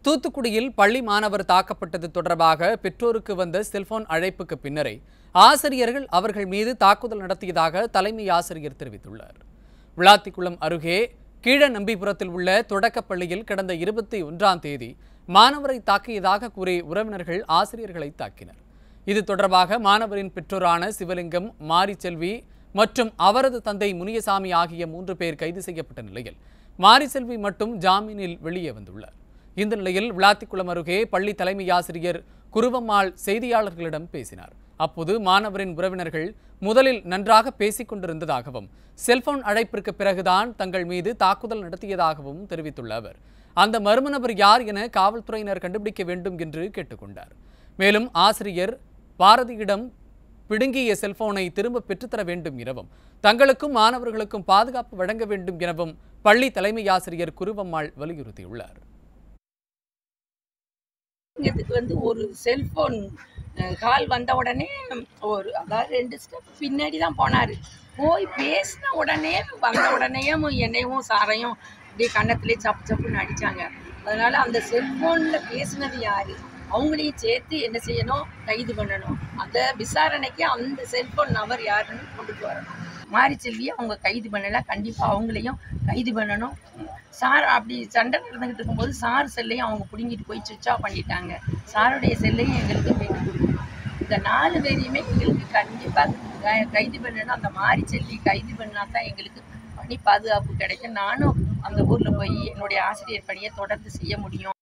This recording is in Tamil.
தூத்துக்குடியில் பள்ளி மாணவர் தாக்கப்பட்டது தொடர்பாக பெற்றோருக்கு வந்த செல்போன் அழைப்புக்கு பின்னரே ஆசிரியர்கள் அவர்கள் மீது தாக்குதல் நடத்தியதாக தலைமை ஆசிரியர் தெரிவித்துள்ளார் விளாத்திக்குளம் அருகே கீழநம்பிபுரத்தில் உள்ள தொடக்கப் பள்ளியில் கடந்த இருபத்தி ஒன்றாம் தேதி மாணவரை தாக்கியதாக கூறி உறவினர்கள் ஆசிரியர்களை தாக்கினர் இது தொடர்பாக மாணவரின் பெற்றோரான சிவலிங்கம் மாரிச்செல்வி மற்றும் அவரது தந்தை முனியசாமி ஆகிய மூன்று பேர் கைது செய்யப்பட்ட நிலையில் மாரிசெல்வி மட்டும் ஜாமீனில் வெளியே வந்துள்ளார் இந்த நிலையில் விளாத்திக்குளம் அருகே பள்ளி தலைமை ஆசிரியர் குருவம்மாள் செய்தியாளர்களிடம் பேசினார் அப்போது மாணவரின் உறவினர்கள் முதலில் நன்றாக பேசிக் கொண்டிருந்ததாகவும் செல்போன் அழைப்பிற்கு பிறகுதான் தங்கள் மீது தாக்குதல் நடத்தியதாகவும் தெரிவித்துள்ள அவர் அந்த மர்ம நபர் யார் என காவல்துறையினர் கண்டுபிடிக்க வேண்டும் என்று கேட்டுக்கொண்டார் மேலும் ஆசிரியர் பாரதியிடம் பிடுங்கிய செல்போனை திரும்ப பெற்றுத்தர வேண்டும் எனவும் தங்களுக்கும் மாணவர்களுக்கும் பாதுகாப்பு வழங்க வேண்டும் எனவும் பள்ளி தலைமை ஆசிரியர் குருவம்மாள் வலியுறுத்தியுள்ளார் இதுக்கு வந்து ஒரு செல்போன் கால் வந்த உடனே ஒரு அதாவது ரெண்டு ஸ்டெப் பின்னாடி தான் போனார் போய் பேசின உடனே வந்த உடனேயும் என்னையும் சாரையும் அப்படியே கன்னத்திலே சப்பு சப்புன்னு அடித்தாங்க அதனால் அந்த செல்ஃபோனில் பேசினது யார் அவங்களையும் சேர்த்து என்ன செய்யணும் கைது பண்ணணும் அந்த விசாரணைக்கு அந்த செல்ஃபோன் நபர் யாருன்னு கொண்டுட்டு வரணும் மாரிச்செல்வியை அவங்க கைது பண்ணலாம் கண்டிப்பாக அவங்களையும் கைது பண்ணணும் சார் அப்படி சண்டை நடந்துக்கிட்டு இருக்கும்போது சார் செல்லையும் அவங்க பிடுங்கிட்டு போய் சுவிட்ச் ஆஃப் பண்ணிட்டாங்க சாருடைய செல்லையும் எங்களுக்கு மீட்டு கொடுக்கணும் இந்த நாலு பேரையுமே எங்களுக்கு கண்டிப்பாக கைது பண்ணணும் அந்த மாரி செல்வி கைது பண்ணால் தான் எங்களுக்கு பணி பாதுகாப்பு கிடைக்கும் நானும் அந்த ஊரில் போய் என்னுடைய ஆசிரியர் பணியை தொடர்ந்து செய்ய முடியும்